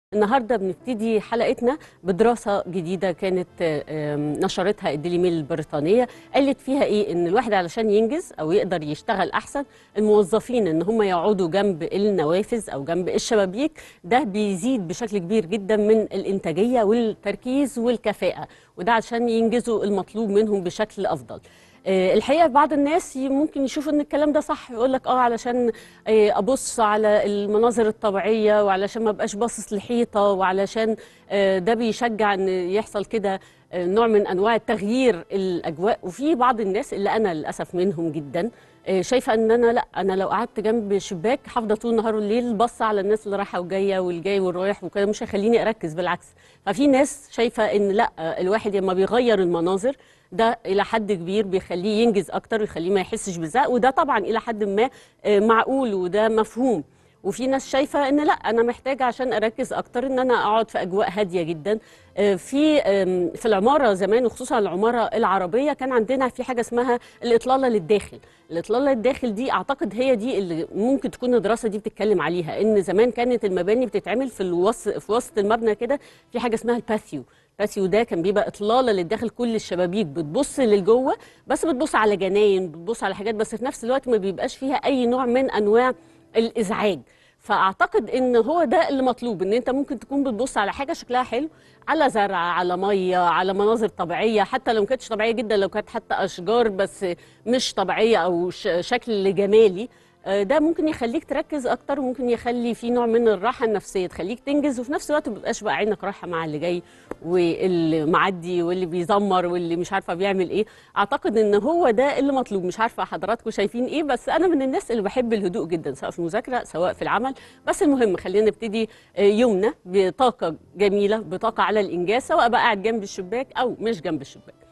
النهارده بنبتدي حلقتنا بدراسه جديده كانت آم، نشرتها الديلي ميل البريطانيه قالت فيها ايه ان الواحد علشان ينجز او يقدر يشتغل احسن الموظفين ان هم يقعدوا جنب النوافذ او جنب الشبابيك ده بيزيد بشكل كبير جدا من الانتاجيه والتركيز والكفاءه وده عشان ينجزوا المطلوب منهم بشكل افضل آه، الحقيقه بعض الناس ي- ممكن يشوفوا ان الكلام ده صح يقول لك اه علشان آه، ابص على المناظر الطبيعيه وعلشان ما ابقاش باصص لحيطه وعلشان آه، ده بيشجع ان يحصل كده آه، نوع من انواع تغيير الاجواء وفي بعض الناس اللي انا للاسف منهم جدا آه، شايفه ان انا لا انا لو قعدت جنب شباك هفضل طول النهار والليل بص على الناس اللي رايحه وجايه والجاي والرايح وكده مش هيخليني اركز بالعكس ففي ناس شايفه ان لا آه، الواحد لما بيغير المناظر ده الى حد كبير بيخليه ينجز اكتر ويخليه ما يحسش بالزهق وده طبعا الى حد ما آه، معقول وده مفهوم وفي ناس شايفه ان لا انا محتاجه عشان اركز اكتر ان انا اقعد في اجواء هاديه جدا آه، في آم، في العماره زمان وخصوصا العماره العربيه كان عندنا في حاجه اسمها الاطلاله للداخل الاطلاله للداخل دي اعتقد هي دي اللي ممكن تكون الدراسه دي بتتكلم عليها ان زمان كانت المباني بتتعمل في الوسط في وسط المبنى كده في حاجه اسمها الباثيو الباثيو ده كان بيبقى اطلاله للداخل كل الشبابيك بتبص للجوه بس بتبص على جناين بتبص على حاجات بس في نفس الوقت ما بيبقاش فيها اي نوع من انواع الازعاج فاعتقد ان هو ده اللي مطلوب ان انت ممكن تكون بتبص على حاجه شكلها حلو على زرع على ميه على مناظر طبيعيه حتى لو ما كانتش طبيعيه جدا لو كانت حتى اشجار بس مش طبيعيه او ش- شكل جمالي آه، ده ممكن يخليك تركز اكتر وممكن يخلي في نوع من الراحه النفسيه تخليك تنجز وفي نفس الوقت ما بيبقاش بقى عينك رايحه مع اللي جاي واللي معدي واللي بيزمر واللي مش عارفه بيعمل ايه اعتقد ان هو ده اللي مطلوب مش عارفه حضراتكم شايفين ايه بس انا من الناس اللي بحب الهدوء جدا سواء في المذاكره سواء في العمل بس المهم خلينا نبتدي آه، يومنا بطاقه جميله بطاقه على الانجاز سواء بقى قاعد جنب الشباك او مش جنب الشباك